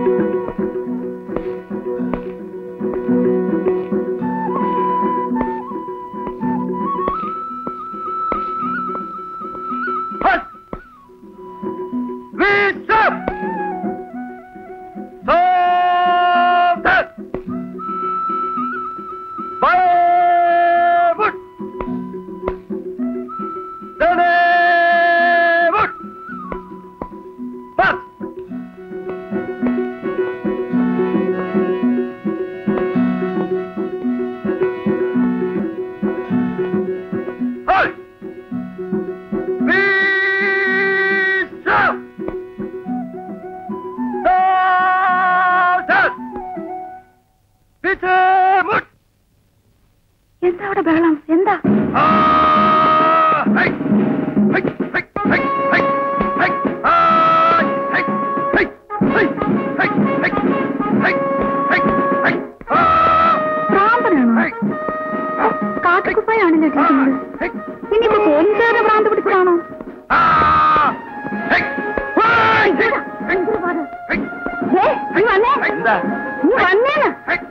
എന്താ അവിടെ ബഹളം എന്താ ഭ്രാന്തനാണോ കാട്ടുകുപ്പായാണല്ലോ ഇട്ടിരിക്കുന്നത് ഇനിയിപ്പോ പോലീസുകാരുടെ ഭ്രാന്ത് പിടിച്ചതാണോ ദേ, നീ വന്നേ എന്താ നീ വന്നേന്ന്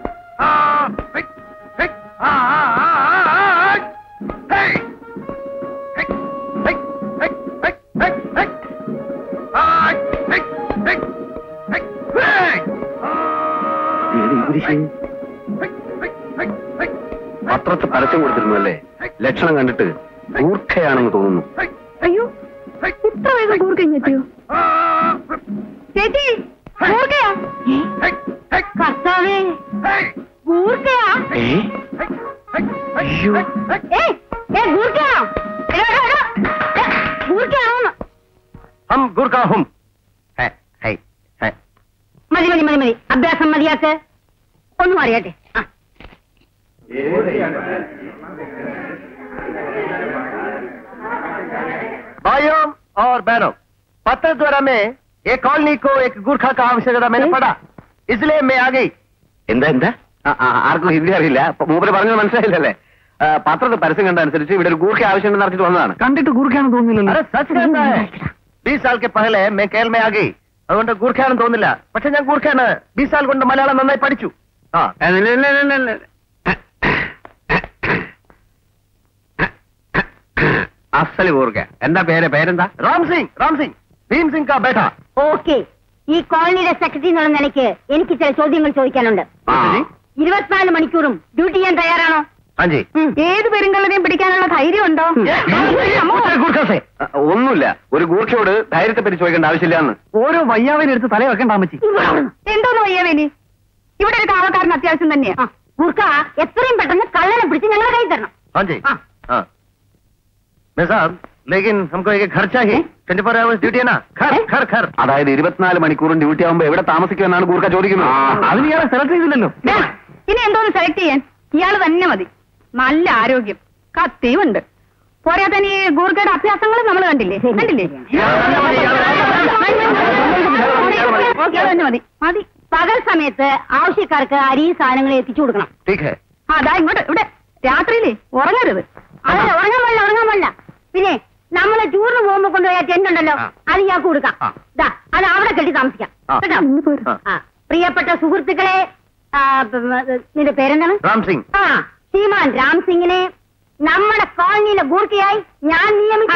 പത്രത്തിൽ പരസ്യം കൊടുത്തിരുന്നു അല്ലേ ലക്ഷണം കണ്ടിട്ട് മൂർഖയാണെന്ന് തോന്നുന്നു അയ്യോ ഇത്ര വേഗം കൂർക്കഞ്ഞെത്തിയോ ചേച്ചി കൂർക്കയാ കർത്താവേ കൂർക്കയാ ഏ അയ്യോ ഏ ഏ കൂർക്കയാ എടോ, എടോ, എടോ. ഏ, കൂർക്കയാണോന്ന് ഹം ഗുർഖാ ഹും ഹേ ഹേ ഹേ മതി മതി മതി മതി അഭ്യാസം മതിയാക്ക് ഒന്നും അറിയട്ടെ ആ भाइयों और बहनों पत्र द्वारा में एक कॉलोनी को एक गुरखा का आवश्यकता मैंने पढ़ा इसलिए मैं आ गई എന്താ എന്താ ആർക്കും ഹിന്ദി അറിയില്ല അപ്പൊ മൂപ്പര് പറഞ്ഞത് മനസ്സിലായില്ലല്ലേ ആ, പത്രത്തിൽ പരസ്യം കണ്ട അനുസരിച്ച് ഇവിടെ ഒരു ഗൂർഖ ആവശ്യമുണ്ടെന്ന് അറിഞ്ഞിട്ട് വന്നതാണ് കണ്ടിട്ട് ഗൂർഖയാണെന്ന് തോന്നുന്നില്ലല്ലോ അരെ സച്ച് कहता है बीस साल के पहले मैं केरल में आ गई അതുകൊണ്ട് ഗൂർഖയാണെന്ന് തോന്നില്ല പക്ഷെ ഞാൻ ഗൂർഖയാണ് ബീസ് സാൽ കൊണ്ട് മലയാളം നന്നായി പഠിച്ചു ആ അസല് ഗൂർഖ എന്താ പേര് പേരെന്താ റാം സിംഗ് റാം സിംഗ് ഭീം സിംഗ് കാ ബേട്ട ഓക്കെ ഈ കോളനിയുടെ സെക്രട്ടറി എന്നുള്ള നിലയ്ക്ക് എനിക്ക് ചില ചോദ്യങ്ങൾ ചോദിക്കാനുണ്ട് ഇരുപത്തിനാല് മണിക്കൂറും ഡ്യൂട്ടി ചെയ്യാൻ തയ്യാറാണോ ഹാജി ഏത് പെരുങ്കള്ളനെയും പിടിക്കാനുള്ള ധൈര്യം ഉണ്ടോ ഒന്നുമില്ല ഒരു ഗൂർഖയോട് ധൈര്യത്തെ പറ്റി ചോദിക്കേണ്ട ആവശ്യമില്ല എന്ന് ഓരോ വയ്യാവിനെ എടുത്ത് തല വെക്കണ്ട അമ്മച്ചി എന്തോന്ന് വയ്യാവേനി ഇവിടെ ഒരു കാവക്കാരൻ അത്യാവശ്യം തന്നെയാ ഗുർക്ക എത്രയും പെട്ടെന്ന് കള്ളനെ പിടിച്ച് ഞങ്ങളെ കൈ തരണം हाँ जी हाँ। हाँ मैं साहब लेकिन हमको एक घर चाहिए ट्वेंटी फोर आवर्स ड्यूटी है ना घर घर घर അതായത് ഇരുപത്തിനാല് മണിക്കൂറും ഡ്യൂട്ടി ആകുമ്പോ എവിടെ താമസിക്കുമെന്നാണ് ഗൂർഖ ചോദിക്കുന്നത് അതിന് ഇയാളെ സെലക്ട് ചെയ്തില്ലല്ലോ ദേ, ഇനി എന്തോന്ന് സെലക്ട് ചെയ്യാൻ ഇയാള് തന്നെ മതി നല്ല ആരോഗ്യം കത്തിയുമുണ്ട് പോരാതെ ഈ ഗൂർഖയുടെ അഭ്യാസങ്ങൾ നമ്മൾ കണ്ടില്ലേ കണ്ടില്ലേ ഓക്കേ, അത് തന്നെ മതി മതി പകൽ സമയത്ത് ആവശ്യക്കാർക്ക് അരി സാധനങ്ങൾ എത്തിച്ചു കൊടുക്കണം ठीक है ആ അതാ ഇങ്ങോട്ട് ഇവിടെ രാത്രിയിലേ ഉറങ്ങരുത് അതല്ല ഉറങ്ങാൻ പാടില്ല ഉറങ്ങാൻ പാടില്ല പിന്നെ നമ്മള് ടൂറിന് പോകുമ്പോ കൊണ്ടുപോയ ടെന്റ് ഉണ്ടല്ലോ ആ. അത് ഇയാൾക്ക് കൊടുക്കാം ആ. ദാ അത് അവിടെ കെട്ടി താമസിക്കാം ആ. കേട്ടോ ആ. ആ പ്രിയപ്പെട്ട സുഹൃത്തുക്കളെ ആ, പ്- പ്- നിന്റെ പേരെന്താണ് राम सिंह ആ ശ്രീമാൻ രാം സിംഗിനെ നമ്മുടെ കോളനിയിലെ ഗൂർക്കയായി ഞാൻ നിയമിച്ചു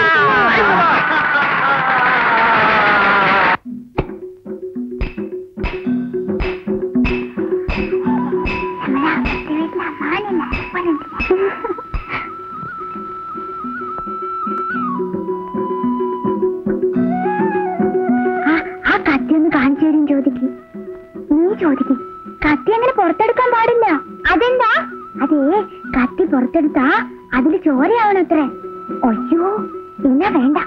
ആ കത്തി ഒന്ന് കാണിച്ചു തരും ചോദിക്ക് നീ ചോദിക്ക് കത്തി അങ്ങനെ പുറത്തെടുക്കാൻ പാടില്ല അതെന്താ അതേ കത്തി പുറത്തെടുത്താ അതില് ചോരയാവണത്രേ അയ്യോ എന്നാ വേണ്ട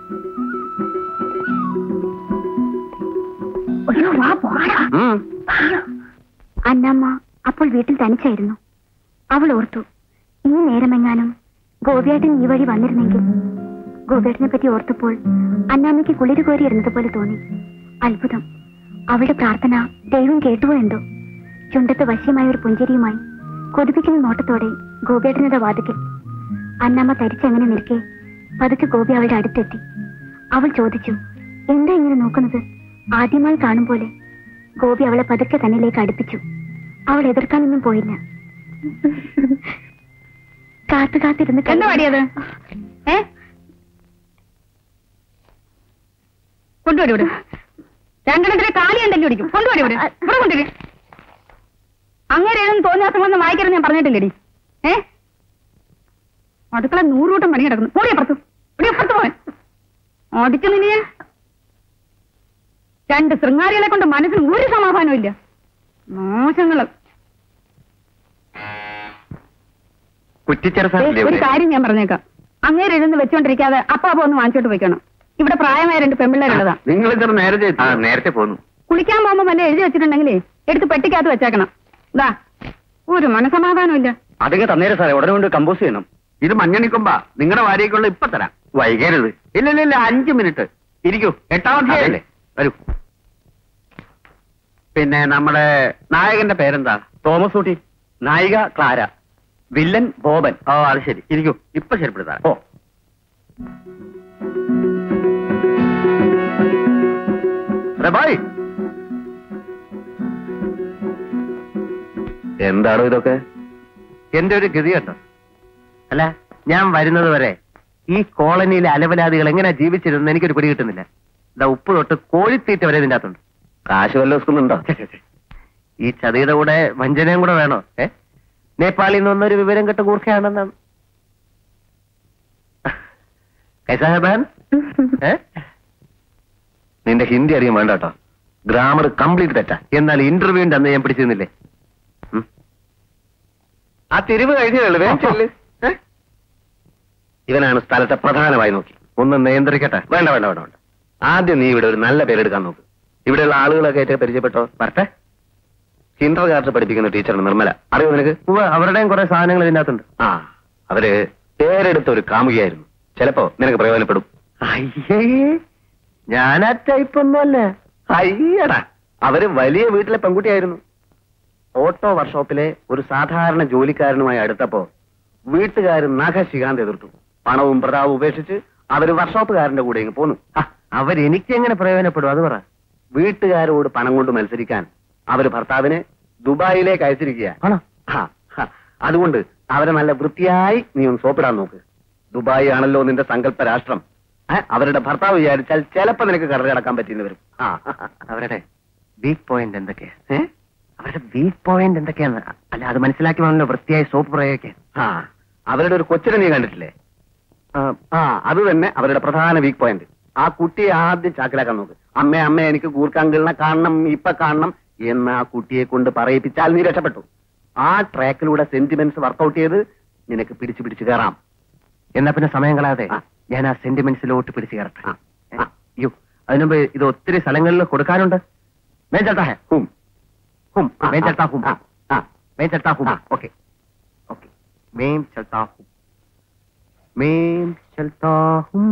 അയ്യോ വാ പോടാ हम्म അന്നമ്മ അപ്പോൾ വീട്ടിൽ തനിച്ചായിരുന്നു അവൾ ഓർത്തു ഈ നേരമെങ്ങാനും ഗോപിയേട്ടൻ ഈ വഴി വന്നിരുന്നെങ്കിൽ ഗോപിയേട്ടനെ പറ്റി ഓർത്തപ്പോൾ അന്നാമ്മയ്ക്ക് കുളിര് കോരിയിരുന്നത് പോലെ തോന്നി അത്ഭുതം അവളുടെ പ്രാർത്ഥന ദൈവം കേട്ടുവോ എന്തോ ചുണ്ടത്ത് വശ്യമായ ഒരു പുഞ്ചരിയുമായി കൊതിപ്പിക്കുന്ന നോട്ടത്തോടെ ഗോപിയേട്ടനയുടെ വാതിക്കൽ അന്നമ്മ തരിച്ചങ്ങനെ നിൽക്കെ പതുക്കെ ഗോപി അവളുടെ അടുത്തെത്തി അവൾ ചോദിച്ചു എന്താ ഇങ്ങനെ നോക്കുന്നത് ആദ്യമായി കാണും പോലെ ഗോപി അവളെ പതുക്കെ തന്നിലേക്ക് അടുപ്പിച്ചു അവൾ എതിർക്കാനൊന്നും പോയില്ല കാത്തു കാത്തിരുന്ന് എന്താ പാടിയത് ഏ കൊണ്ടുവരും ഇവിടെ രണ്ടെണ്ണത്തിലെ കാലി ഉണ്ടല്ലോ പിടിക്കും കൊണ്ടുവരും ഇവിടെ ഇവിടെ കൊണ്ടുവരും അങ്ങനെ ഏതെങ്കിലും തോന്നിയാസങ്ങളൊന്നും വായിക്കരുത് ഞാൻ പറഞ്ഞിട്ടില്ലേടി ഏ അടുക്കള നൂറുകൂട്ടം പണി കിടക്കുന്നു ഓടി അപ്പുറത്ത് ഓടി അപ്പുറത്ത് പോവാൻ ഓടിച്ചു നിന്നെ രണ്ട് ശൃംഗാരികളെ കൊണ്ട് മനസ്സിന് ഒരു സമാധാനവും ഇല്ല മോശങ്ങള് കുറ്റിച്ചെറ ഏയ്, ഒരു കാര്യം ഞാൻ പറഞ്ഞേക്കാം അങ്ങേര് എഴുന്ന് വെച്ചോണ്ടിരിക്കാതെ അപ്പ അപ്പൊ ഒന്ന് വാങ്ങിച്ചോട്ട് പോയിക്കണം ഇവിടെ പ്രായമായ രണ്ട് പെമ്പിള്ളേരുള്ളതാ നിങ്ങൾ ഇത്ര നേരത്തെ ആ നേരത്തെ പോന്നു കുളിക്കാൻ പോകുമ്പോ വല്ല എഴുതി വെച്ചിട്ടുണ്ടെങ്കിലേ എടുത്ത് പെട്ടിക്കകത്ത് വെച്ചേക്കണം ഇതാ ഒരു മനസമാധാനം ഇല്ല അതൊക്കെ തന്നേരെ സാറേ ഉടനെ കൊണ്ട് കമ്പോസ് ചെയ്യണം ഇത് മഞ്ഞണിക്കുമ്പ നിങ്ങളുടെ വാരിയേക്കുള്ള ഇപ്പൊ തരാം വൈകരുത് ഇല്ല ഇല്ല ഇല്ല അഞ്ചു മിനിറ്റ് ഇരിക്കൂ എട്ടാമത്തെ വരൂ പിന്നെ നമ്മുടെ നായകന്റെ പേരെന്താ തോമസ് ഊട്ടി നായിക ക്ലാര വില്ലൻ ബോബൻ ഓ അത് ശരി ഇരിക്കൂ ഇപ്പൊ ശരിപ്പെടുത്താം ഓ ബായ് എന്താണോ ഇതൊക്കെ എന്റെ ഒരു ഗതി കേട്ടോ അല്ല ഞാൻ വരുന്നത് വരെ ഈ കോളനിയിലെ അലവലാദികൾ എങ്ങനെ ജീവിച്ചിരുന്നു എനിക്കൊരു പിടി കിട്ടുന്നില്ല ഇതാ ഉപ്പ് തൊട്ട് കോഴിത്തീറ്റ വരെ ഇതിന്റെ അകത്തുണ്ട് കാശ് വല്ല സ്കൂളുണ്ടോ ഈ ചതിയുടെ കൂടെ വഞ്ചനയും കൂടെ വേണോ ഏ നേപ്പാളിൽ നിന്ന് വന്നൊരു വിവരം കെട്ട് കൂർക്കയാണെന്നാണ് കൈസാ ഹെ ബഹൻ? ഏ? നിന്റെ ഹിന്ദി അറിയാൻ വേണ്ട കേട്ടോ ഗ്രാമർ കംപ്ലീറ്റ് തെറ്റാ എന്നാൽ ഇന്റർവ്യൂവിന്റെ അന്ന് ഞാൻ പിടിച്ചിരുന്നില്ലേ ഉം. ആ തിരിവ് കഴിഞ്ഞുള്ളൂ വേഗം ചെല്ല്. ഏ? ഇവനാണ് സ്ഥലത്തെ പ്രധാനമായി നോക്കി ഒന്ന് നിയന്ത്രിക്കട്ടെ വേണ്ട വേണ്ട വേണ്ട വേണ്ട ആദ്യം നീ ഇവിടെ ഒരു നല്ല പേരെടുക്കാൻ നോക്ക് ഇവിടെയുള്ള ആളുകളൊക്കെ ആയിട്ട് പരിചയപ്പെട്ടോ വരട്ടെ കിൻഡർ ഗാർഡ് പഠിപ്പിക്കുന്ന ടീച്ചറാണ് നിർമ്മല അറിയോ നിനക്ക് അവരുടെയും കുറെ സാധനങ്ങൾ ഇതിന്റെ അകത്തുണ്ട് ആ അവര് പേരെടുത്ത ഒരു കാമുകയായിരുന്നു ചിലപ്പോ നിനക്ക് പ്രയോജനപ്പെടും അയ്യേ ഞാൻ ആ ടൈപ്പ് ഒന്നുമല്ല അയ്യടാ അവര് വലിയ വീട്ടിലെ പെൺകുട്ടിയായിരുന്നു ഓട്ടോ വർക്ക്ഷോപ്പിലെ ഒരു സാധാരണ ജോലിക്കാരനുമായി അടുത്തപ്പോ വീട്ടുകാർ നഖശികാന്ത് എതിർത്തു പണവും പ്രതാപവും ഉപേക്ഷിച്ച് അവര് വർക്ക്ഷോപ്പുകാരന്റെ കൂടെ ഇങ്ങ് പോന്നു അവരെനിക്ക് എങ്ങനെ പ്രയോജനപ്പെടും അത് പറ വീട്ടുകാരോട് പണം കൊണ്ട് മത്സരിക്കാൻ അവര് ഭർത്താവിനെ ദുബായിലേക്ക് അയച്ചിരിക്കുക ആണോ അതുകൊണ്ട് അവരെ നല്ല വൃത്തിയായി നീ ഒന്ന് സോപ്പിടാൻ നോക്ക് ദുബായ് ആണല്ലോ നിന്റെ സങ്കല്പ രാഷ്ട്രം ഏ, അവരുടെ ഭർത്താവ് വിചാരിച്ചാൽ ചിലപ്പോ നിനക്ക് കടൽ കടക്കാൻ പറ്റിയെന്ന് വരും ആ അവരുടെ വീക്ക് പോയിന്റ് എന്തൊക്കെയാ ഏ? അവരുടെ വീക്ക് പോയിന്റ് എന്തൊക്കെയാന്ന് അല്ല അത് മനസ്സിലാക്കി വേണമല്ലോ വൃത്തിയായി സോപ്പ് പ്രയോഗിക്കാൻ ആ അവരുടെ ഒരു കൊച്ചിനെ നീ കണ്ടിട്ടില്ലേ ആ, ആ അത് തന്നെ അവരുടെ പ്രധാന വീക്ക് പോയിന്റ് ആ കുട്ടിയെ ആദ്യം ചാക്കിലാക്കാൻ നോക്ക് അമ്മേ അമ്മേ എനിക്ക് ഗൂർഖാങ്കിളിനെ കാണണം ഇപ്പൊ കാണണം എന്ന് ആ കുട്ടിയെ കൊണ്ട് പറയിപ്പിച്ചാൽ നീ രക്ഷപ്പെട്ടു ആ ട്രാക്കിലൂടെ സെന്റിമെന്റ്സ് വർക്കൗട്ട് ചെയ്ത് നിനക്ക് പിടിച്ചു പിടിച്ചു കയറാം എന്നാ പിന്നെ സമയം കളയാതെ ഞാൻ ആ സെന്റിമെന്റ്സിലോട്ട് പിടിച്ചു കയറട്ടെ ഏ? അയ്യോ അതിനുമ്പ് ഇത് ഒത്തിരി സ്ഥലങ്ങളിൽ കൊടുക്കാനുണ്ട് मैं चलता है हुम हुम मैं चलता हूँ मैं चलता हूँ ओके ओके मैं चलता हूँ मैं चलता हूँ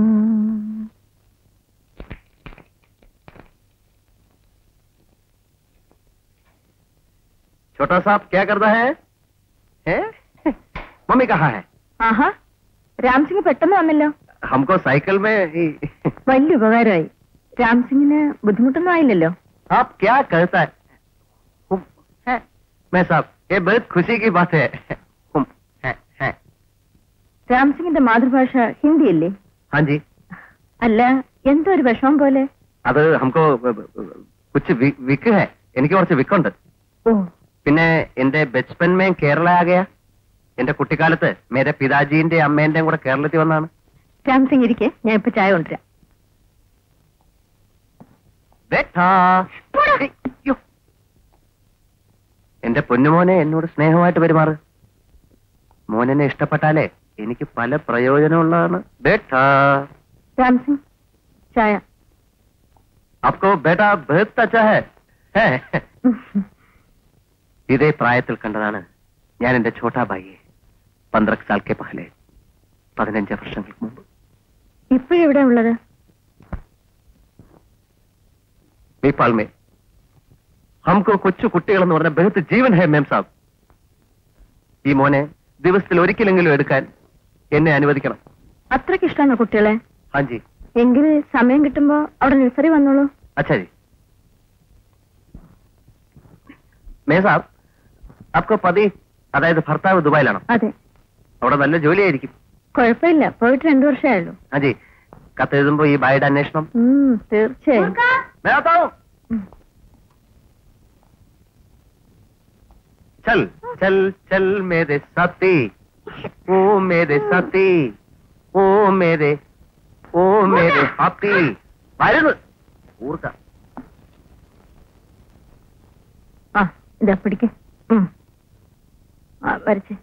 छोटा साहब क्या करता है हैं? मम्मी कहाँ है ആഹാ രാംസിംഗ് പെട്ടെന്ന് വന്നല്ലോ हमको साइकिल में ही വലിയ ഉപകാരമായി രാംസിംഗിന് ബുദ്ധിമുട്ടൊന്നും ആയില്ലല്ലോ आप क्या कहता है हुम, है मैं साहब ये बहुत खुशी की बात है हुम, है, है രാംസിംഗിന്റെ മാതൃഭാഷ ഹിന്ദിയല്ലേ हाँ जी അല്ല എന്തോ ഒരു വിഷമം പോലെ അത് നമുക്ക് കുച്ച് വിക്ക് ഹേ എനിക്ക് കുറച്ച് വിക്കുണ്ട് ഓ പിന്നെ എന്റെ ബച്പൻ മേ കേരള ആകയ എന്റെ കുട്ടിക്കാലത്ത് മേരെ പിതാജീന്റെ അമ്മേന്റെയും കൂടെ കേരളത്തിൽ വന്നാണ് രാംസിംഗ് ഇരിക്കെ ഞാൻ ഇപ്പൊ ചായ കൊണ്ടുവരാം ബേട്ടാ. അയ്യോ. എന്റെ പൊന്നുമോനെ എന്നോട് സ്നേഹമായിട്ട് പെരുമാറ് മോനെന്നെ ഇഷ്ടപ്പെട്ടാലേ എനിക്ക് പല പ്രയോജനമുള്ളതാണ് ബേട്ടാ രാംസിംഗ് ചായ आपको बेटा बहुत अच्छा है है? ഇതേ പ്രായത്തിൽ കണ്ടതാണ് ഞാൻ എന്റെ ഛോട്ടാ ഭായിയെ പന്ത്രണ്ട് സാൽക്കെ പഹലെ പതിനഞ്ച് വർഷങ്ങൾക്ക് മുമ്പ് ഇപ്പോഴെവിടെ ഉള്ളത് നേപ്പാൾ മേ ഹംകോ കൊച്ചു കുട്ടികളെന്ന് പറഞ്ഞ ബഹുത്ത് ജീവൻ ഹേ മേം സാബ് ഈ മോനെ ദിവസത്തിൽ ഒരിക്കലെങ്കിലും എടുക്കാൻ എന്നെ അനുവദിക്കണം അത്രയ്ക്ക് ഇഷ്ടമാണോ കുട്ടികളെ ഹാജി എങ്കിൽ സമയം കിട്ടുമ്പോ അവിടെ നഴ്സറി വന്നോളൂ അച്ഛാ ജി മേസാബ് അപ്പൊ പതി അതായത് ഭർത്താവ് ദുബായിലാണോ അതെ അവിടെ നല്ല ജോലിയായിരിക്കും കുഴപ്പമില്ല പോയിട്ട് രണ്ടു വർഷമായുള്ളൂ അജി കത്തെഴുതുമ്പോ ഈ ഭായിയുടെ അന്വേഷണം തീർച്ചയായും मैं आता हूँ चल चल चल मेरे साथी ओ मेरे साथी ओ मेरे ओ मेरे साथी വരുന്നു ഊർക്ക ആ ഇതാ പിടിക്ക വരച്ചേ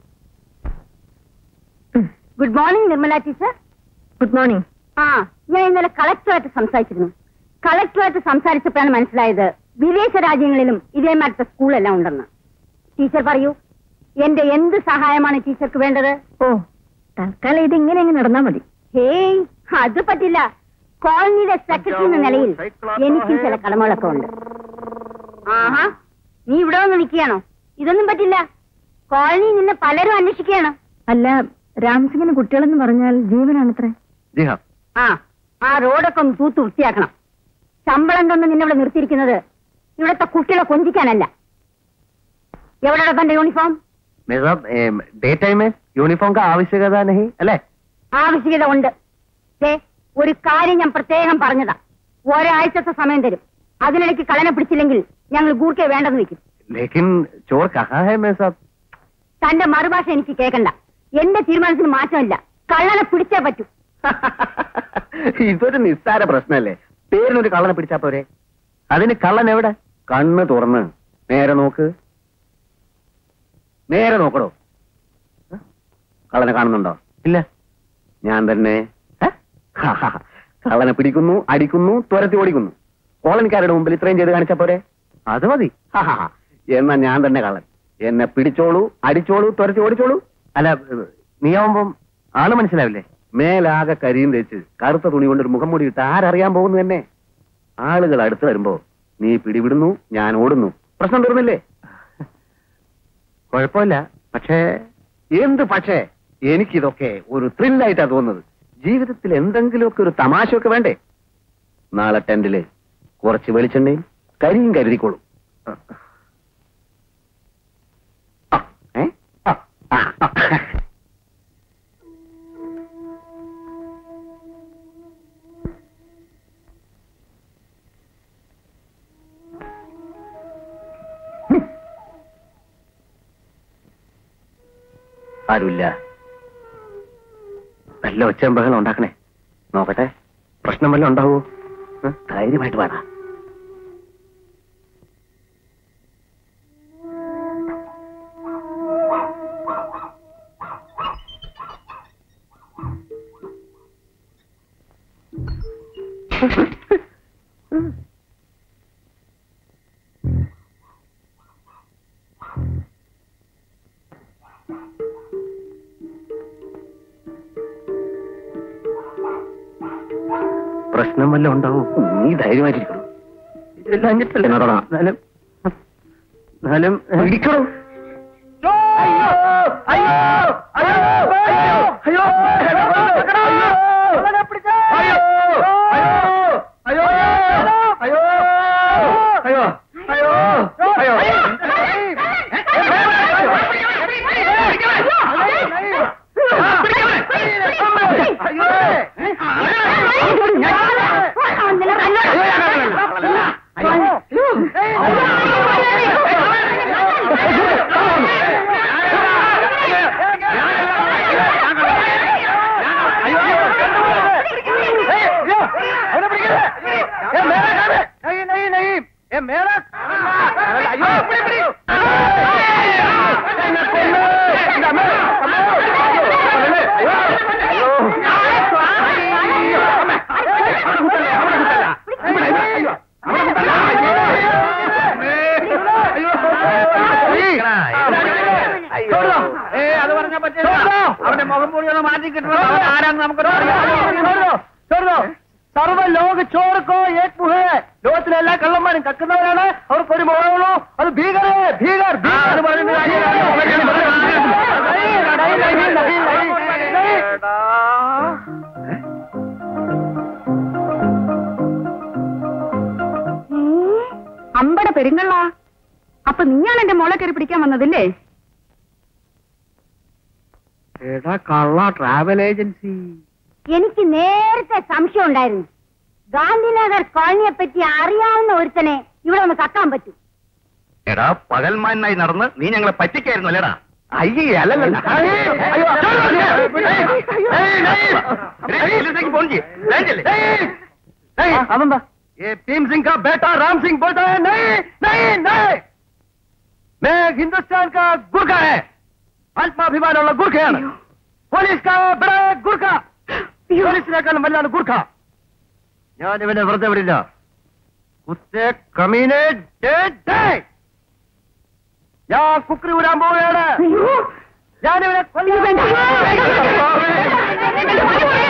good morning Nirmala teacher good morning ആ ഞാൻ ഇന്നലെ കളക്ടറുമായിട്ട് സംസാരിച്ചിരുന്നു കളക്ടറുമായിട്ട് സംസാരിച്ചപ്പോഴാണ് മനസ്സിലായത് വിദേശ രാജ്യങ്ങളിലും ഇതേമാറ്റത്തെ സ്കൂളെല്ലാം ഉണ്ടെന്ന് ടീച്ചർ പറയൂ എന്റെ എന്ത് സഹായമാണ് ടീച്ചർക്ക് വേണ്ടത് ഓ തൽക്കാലം ഇത് ഇങ്ങനെ അങ്ങ് നടന്നാ മതി ഹേയ് അത് പറ്റില്ല കോളനിയിലെ സെക്രട്ടറി എന്ന നിലയിൽ എനിക്കും ചില കടമകളൊക്കെ ഉണ്ട് ആഹാ നീ ഇവിടെ വന്ന് നിൽക്കുകയാണോ ഇതൊന്നും പറ്റില്ല കോളനി നിന്നെ പലരും അന്വേഷിക്കുകയാണ് അല്ല രാംസിംഗിന് കുട്ടികളെന്ന് പറഞ്ഞാൽ ജീവനാണത്രേ ജി ഹാ ആ ആ റോഡൊക്കെ ഒന്ന് തൂത്ത് വൃത്തിയാക്കണം ശമ്പളം കൊണ്ട് നിന്നെ ഇവിടെ നിർത്തിയിരിക്കുന്നത് ഇവിടുത്തെ കുട്ടികളെ കൊഞ്ചിക്കാനല്ല എവിടെയാണ് തന്റെ യൂണിഫോം मैं साहब डे टाइम में यूनिफॉर्म का आवश्यकता नहीं अല്ലേ ആവശ്യകത ഉണ്ട് ദേ, ഒരു കാര്യം ഞാൻ പ്രത്യേകം പറഞ്ഞതാ ഒരാഴ്ചത്തെ സമയം തരും അതിനിടയ്ക്ക് കളനെ പിടിച്ചില്ലെങ്കിൽ ഞങ്ങൾ ഗൂർക്കെ വേണ്ടെന്ന് വെക്കും लेकिन चोर कहाँ है मैं साहब തന്റെ മറുഭാഷ എനിക്ക് കേൾക്കണ്ട എന്റെ തീരുമാനത്തിന് മാറ്റമില്ല കള്ളനെ പിടിച്ചേ പറ്റൂ ഇതൊരു നിസ്സാര പ്രശ്നല്ലേ പേരിനൊരു കള്ളനെ പിടിച്ചാ പോരെ അതിന് കള്ളൻ എവിടെ കണ്ണ് തുറന്ന് നേരെ നോക്ക് നേരെ നോക്കടോ ഏ? കള്ളനെ കാണുന്നുണ്ടോ ഇല്ല ഞാൻ തന്നെ ഏ? കള്ളനെ പിടിക്കുന്നു അടിക്കുന്നു തുരത്തി ഓടിക്കുന്നു കോളനിക്കാരുടെ മുമ്പിൽ ഇത്രയും ചെയ്ത് കാണിച്ചാ പോരെ അത് മതി എന്നാ ഞാൻ തന്നെ കള്ളൻ എന്നെ പിടിച്ചോളൂ അടിച്ചോളൂ തുരത്തി ഓടിച്ചോളൂ അല്ല നീയാവുമ്പം ആള് മനസ്സിലാവില്ലേ മേലാകെ കരിയും തേച്ച് കറുത്ത തുണി കൊണ്ട് ഒരു മുഖം മൂടി ഇട്ട് ആരറിയാൻ പോകുന്നു തന്നെ ആളുകൾ അടുത്ത് വരുമ്പോ നീ പിടിവിടുന്നു ഞാൻ ഓടുന്നു പ്രശ്നം തീർന്നില്ലേ കുഴപ്പമില്ല പക്ഷേ എന്ത് പക്ഷേ എനിക്കിതൊക്കെ ഒരു ത്രില്ലായിട്ടാ തോന്നുന്നത് ജീവിതത്തിൽ എന്തെങ്കിലുമൊക്കെ ഒരു തമാശയൊക്കെ വേണ്ടേ നാളെ ടെന്റില് കുറച്ച് വെളിച്ചെണ്ണയും കരിയും കരുതിക്കോളൂ ആ, ഏ? ആ, ആ, ആ. ആരുമില്ല നല്ല ഒച്ചയും ബഹളം ഉണ്ടാക്കണേ നോക്കട്ടെ പ്രശ്നം വല്ലതും ഉണ്ടാവോ ഏ? ധൈര്യമായിട്ട് വേണ പ്രശ്നം വല്ലതും ഉണ്ടാവോ നീ ധൈര്യമായിട്ടിരിക്കണം ഇതെല്ലാം അഞ്ഞിട്ടല്ലേ നടണം എന്നാലും എന്നാലും ഇടിക്കണോ അയ്യോ അയ്യോ അയ്യോ അയ്യോ അയ്യോ അയ്യോ അയ്യോ അയ്യോ അയ്യോ അവന്റെ മുഖം മൂടി ഒന്ന് മാറ്റി കിട്ടണം അവൻ ആരാന്ന് നമുക്ക് സർവ ലോക ചോർക്കോ ഏക് മുഹേ ലോകത്തിലെ എല്ലാ കള്ളന്മാരും കക്കുന്നവരാണ് അവർക്ക് ഒരു മുഖമുള്ളൂ അത് ഭീകരേ ഭീകർ അത് പറയുന്ന അമ്പട പെരുങ്കള്ള അപ്പൊ നീയാണ് എന്റെ മോളെ കയറി പിടിക്കാൻ വന്നതില്ലേ എടാ കള്ള ട്രാവൽ ഏജൻസി എനിക്ക് നേരത്തെ സംശയം ഉണ്ടായിരുന്നു ഗാന്ധിനഗർ കോളനിയെ പറ്റി അറിയാവുന്ന ഒരുത്തനെ ഇവിടെ ഒന്ന് കക്കാൻ പറ്റൂ എടാ പകൽമാനായി നടന്ന് നീ ഞങ്ങളെ പറ്റിക്കായിരുന്നു അല്ലേടാ അയ്യേ അല്ലല്ല അതെന്താ ये भीम सिंह का बेटा राम सिंह बोलता है नहीं नहीं नहीं मैं हिंदुस्तान का गुरखा है ആത്മാഭിമാനമുള്ള ഗുർഖയാണ് പോലീസ് കാ ബഡാ ഗുർഖ പോലീസിനേക്കാളും വല്ലാണ് ഗുർഖ ഞാൻ ഇവനെ വെറുതെ വിടില്ല കുത്തെ കമീനെ ഡേ ഡേ ഞാൻ കുക്കറി ഊരാൻ പോവുകയാണ് ഞാൻ ഇവനെ കൊല്ലാൻ